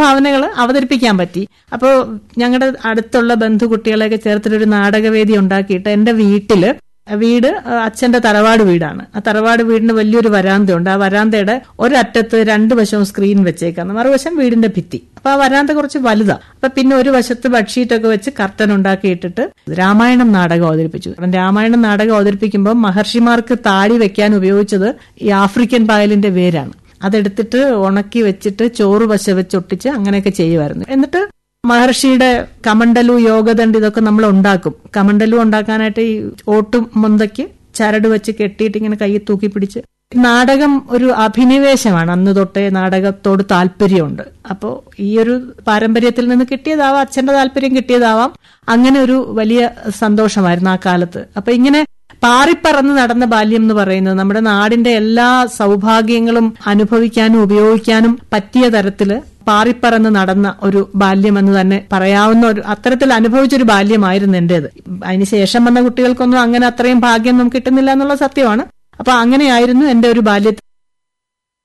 ഭാവനകൾ അവതരിപ്പിക്കാൻ പറ്റി അപ്പോൾ ഞങ്ങളുടെ അടുത്തുള്ള ബന്ധുകുട്ടികളെയൊക്കെ ചേർത്തിട്ടൊരു നാടകവേദി ഉണ്ടാക്കിയിട്ട് എന്റെ വീട്ടില് വീട് ആ, അച്ഛന്റെ തറവാട് വീടാണ് ആ തറവാട് വീടിന് വലിയൊരു വരാന്തയുണ്ട് ആ വരാന്തയുടെ ഒരറ്റത്ത് രണ്ട് വശവും സ്ക്രീൻ വെച്ചേക്കാണ് മറുവശം വീടിന്റെ ഭിത്തി അപ്പൊ ആ വരാന്ത കുറച്ച് വലുതാ അപ്പൊ പിന്നെ ഒരു വശത്ത് ബെഡ്ഷീറ്റ് ഒക്കെ വെച്ച് കർട്ടൻ ഉണ്ടാക്കിയിട്ടിട്ട് രാമായണം നാടകം അവതരിപ്പിച്ചു കാരണം രാമായണം നാടകം അവതരിപ്പിക്കുമ്പോൾ മഹർഷിമാർക്ക് താടി വെക്കാൻ ഉപയോഗിച്ചത് ഈ ആഫ്രിക്കൻ പായലിന്റെ വേരാണ് അതെടുത്തിട്ട് ഉണക്കി വെച്ചിട്ട് ചോറ് വശ വെച്ച് ഒട്ടിച്ച് അങ്ങനെയൊക്കെ ചെയ്യുമായിരുന്നു എന്നിട്ട് മഹർഷിയുടെ കമണ്ടലു യോഗദണ്ഡ് ഇതൊക്കെ നമ്മൾ ഉണ്ടാക്കും കമണ്ടലു ഉണ്ടാക്കാനായിട്ട് ഈ ഓട്ടും മുന്തയ്ക്ക് ചരട് വെച്ച് കെട്ടിയിട്ട് ഇങ്ങനെ കയ്യിൽ തൂക്കി പിടിച്ച് നാടകം ഒരു അഭിനിവേശമാണ് അന്ന് തൊട്ടേ നാടകത്തോട് താല്പര്യമുണ്ട് അപ്പോൾ ഈ ഒരു പാരമ്പര്യത്തിൽ നിന്ന് കിട്ടിയതാവാം അച്ഛന്റെ താല്പര്യം കിട്ടിയതാവാം അങ്ങനെ ഒരു വലിയ സന്തോഷമായിരുന്നു ആ കാലത്ത് അപ്പൊ ഇങ്ങനെ പാറിപ്പറന്ന് നടന്ന ബാല്യം എന്ന് പറയുന്നത് നമ്മുടെ നാടിന്റെ എല്ലാ സൗഭാഗ്യങ്ങളും അനുഭവിക്കാനും ഉപയോഗിക്കാനും പറ്റിയ തരത്തില് പാറിപ്പറന്ന് നടന്ന ഒരു ബാല്യം എന്ന് തന്നെ പറയാവുന്ന ഒരു അത്തരത്തിൽ അനുഭവിച്ചൊരു ബാല്യമായിരുന്നു എന്റേത് അതിനുശേഷം വന്ന കുട്ടികൾക്കൊന്നും അങ്ങനെ അത്രയും ഭാഗ്യം നമുക്ക് കിട്ടുന്നില്ല എന്നുള്ള സത്യമാണ് അപ്പൊ അങ്ങനെയായിരുന്നു എന്റെ ഒരു ബാല്യത്തിൽ